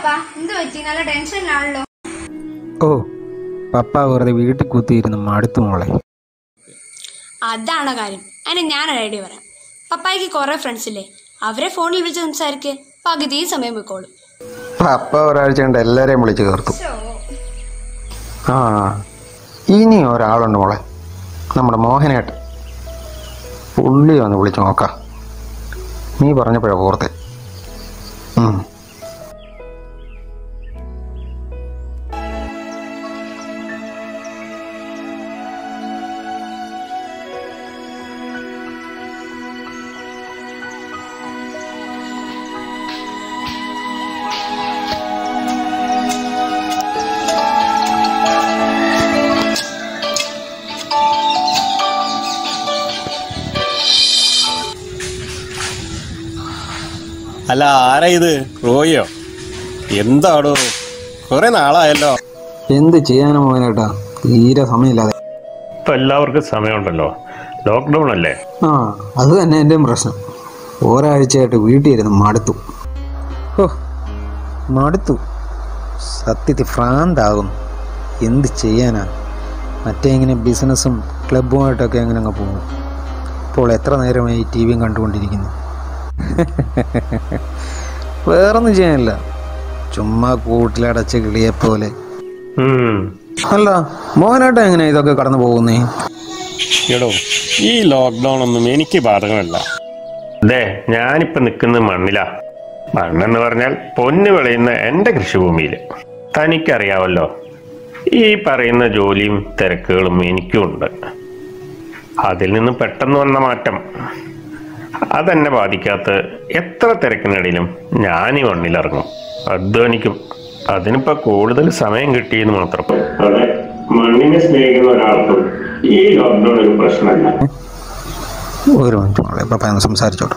പപ്പ എന്ത് പറ്റി നല്ല ടെൻഷനിലാണല്ലോ ഓ പപ്പ വെറുതെ വീട്ടിൽ കുത്തിയിരുന്ന് മടുത്തു മോളെ അതാണ് കാര്യം അതിന് ഞാനൊരു ഐഡിയ പറയാം പപ്പായ്ക്ക് കുറെ ഫ്രണ്ട്സ് ഇല്ലേ അവരെ ഫോണിൽ വിളിച്ച് സംസാരിക്ക് പകുതി സമയം പോയിക്കോളും പപ്പ ഒരാഴ്ച കൊണ്ട് എല്ലാവരെയും വിളിച്ച് ചേർത്തു ആ ഇനി ഒരാളുണ്ട് മോളെ നമ്മുടെ മോഹനേട്ടൻ പുള്ളി ഒന്ന് വിളിച്ച് നോക്കാം നീ പറഞ്ഞപ്പോഴാ ഓർത്തെ ഉം. അല്ല ആരാ ഇത് റോയിയോ എന്താടോ കുറെ നാളായല്ലോ എന്ത് ചെയ്യാനാ മോഹനേട്ടാ തീരെ സമയമില്ലാതെ ഇപ്പൊ എല്ലാവർക്കും സമയമുണ്ടല്ലോ ലോക്ക്ഡൗൺ അല്ലേ ആ അത് തന്നെ എൻ്റെയും പ്രശ്നം ഒരാഴ്ചയായിട്ട് വീട്ടിൽ ഇരുന്ന് മടുത്തു ഓ മടുത്തു സത്യത്തിൽ ഭ്രാന്താകും എന്ത് ചെയ്യാനാ മറ്റേ ഇങ്ങനെ ബിസിനസ്സും ക്ലബ്ബുമായിട്ടൊക്കെ എങ്ങനെ അങ്ങ് പോകും ഇപ്പോൾ എത്ര നേരമായി ടി വിയും കണ്ടുകൊണ്ടിരിക്കുന്നു വേറൊന്നും ചെയ്യാനില്ല ചുമ്മാ കൂട്ടിലടച്ച് കിളിയെപ്പോലെ ഉം. അല്ല മോഹനായിട്ട് എങ്ങനെ ഇതൊക്കെ കടന്നു പോകുന്നേ എടോ ഈ ലോക്ക്ഡൗൺ ഒന്നും എനിക്ക് ബാധകമല്ല ദേ ഞാനിപ്പോ നിൽക്കുന്ന മണ്ണിലാ മണ്ണെന്ന് പറഞ്ഞാൽ പൊന്ന് വിളയുന്ന എൻ്റെ കൃഷിഭൂമിയിൽ തനിക്കറിയാവല്ലോ ഈ പറയുന്ന ജോലിയും തിരക്കുകളും എനിക്കും ഉണ്ട് അതിൽ നിന്ന് പെട്ടെന്ന് വന്ന മാറ്റം അതെന്നെ ബാധിക്കാത്ത എത്ര തിരക്കിനിടയിലും ഞാൻ ഈ മണ്ണിലിറങ്ങും അധ്വാനിക്കും അതിനിപ്പോ കൂടുതൽ സമയം കിട്ടിയെന്ന് മാത്രം അതെ മണ്ണിനെ സ്നേഹിക്കുന്ന ഒരാൾക്കും ഈ ലോക്ക്ഡൗൺ ഒരു പ്രശ്നമല്ല ഒരു മിനിറ്റ് മോളെ പപ്പ ഒന്ന് സംസാരിച്ചോട്ടെ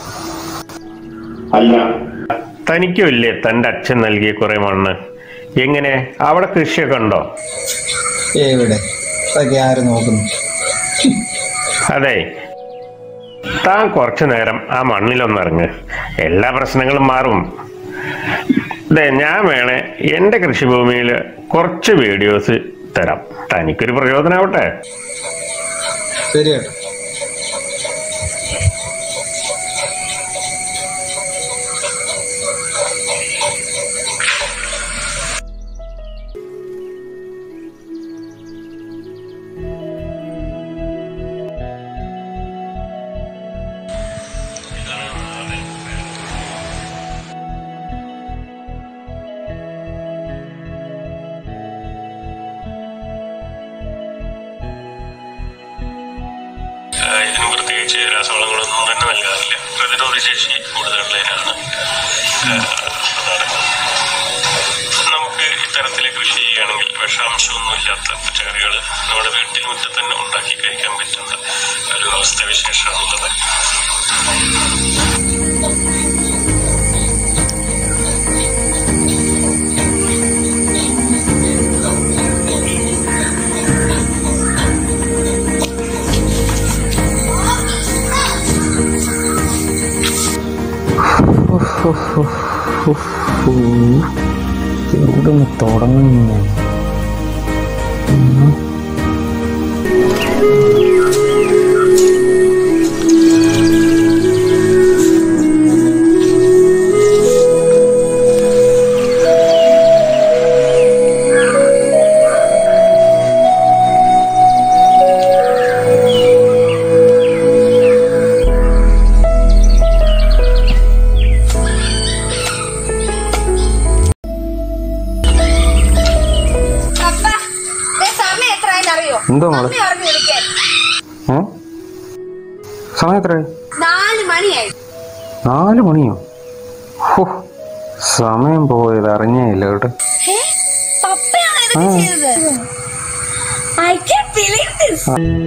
അല്ല തനിക്കുമില്ലേ തന്റെ അച്ഛൻ നൽകിയ കുറെ മണ്ണ് എങ്ങനെ അവിടെ കൃഷിയൊക്കെ ഉണ്ടോ എവിടെ അതൊക്കെ ആര് നോക്കുന്നു അതെ താൻ കുറച്ചു നേരം ആ മണ്ണിലൊന്നിറങ്ങ് എല്ലാ പ്രശ്നങ്ങളും മാറും അതെ ഞാൻ വേണേ എൻ്റെ കൃഷിഭൂമിയിൽ കുറച്ച് വീഡിയോസ് തരാം തനിക്കൊരു പ്രചോദനാവട്ടെ ശരി കേട്ടോ ഇതിന് പ്രത്യേകിച്ച് രാസവളങ്ങളൊന്നും തന്നെ നൽകാറില്ല പ്രതിരോധ ശേഷി കൂടുതലുള്ളതിനാണ് നമുക്ക് ഇത്തരത്തിൽ കൃഷി ചെയ്യുകയാണെങ്കിൽ വിഷാംശമൊന്നുമില്ലാത്ത പച്ചക്കറികൾ നമ്മുടെ വീട്ടിൽ മുറ്റത്ത് തന്നെ ഉണ്ടാക്കി കഴിക്കാൻ പറ്റുന്ന ഒരു അവസ്ഥവിശേഷമാണുള്ളത് എവിടെ നിന്ന് തുടങ്ങുന്നു പപ്പ ദേ സമയം എത്രയായെന്ന് അറിയോ എന്തോ മോളെ മമ്മി പറഞ്ഞു വിളിക്കാൻ ഏ സമയം എത്ര നാല് മണിയായി നാല് മണിയോ ഹോ സമയം പോയത് അറിഞ്ഞേ ഇല്ല കേട്ടോ ഏ? പപ്പയാണോ ഇതൊക്കെ ചെയ്തത് ഐ can't believe this.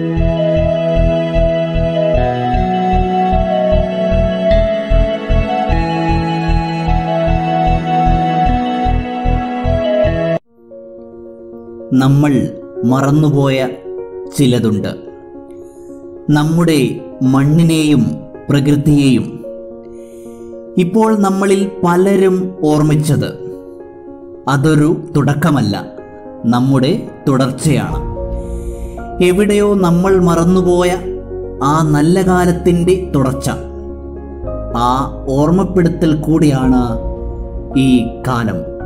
നമ്മൾ മറന്നുപോയ ചിലതുണ്ട് നമ്മുടെ മണ്ണിനെയും പ്രകൃതിയെയും ഇപ്പോൾ നമ്മളിൽ പലരും ഓർമ്മിച്ചത് അതൊരു തുടക്കമല്ല നമ്മുടെ തുടർച്ചയാണ് എവിടെയോ നമ്മൾ മറന്നുപോയ ആ നല്ല കാലത്തിൻ്റെ തുടർച്ച ആ ഓർമ്മപ്പെടുത്തൽ കൂടിയാണ് ഈ കാലം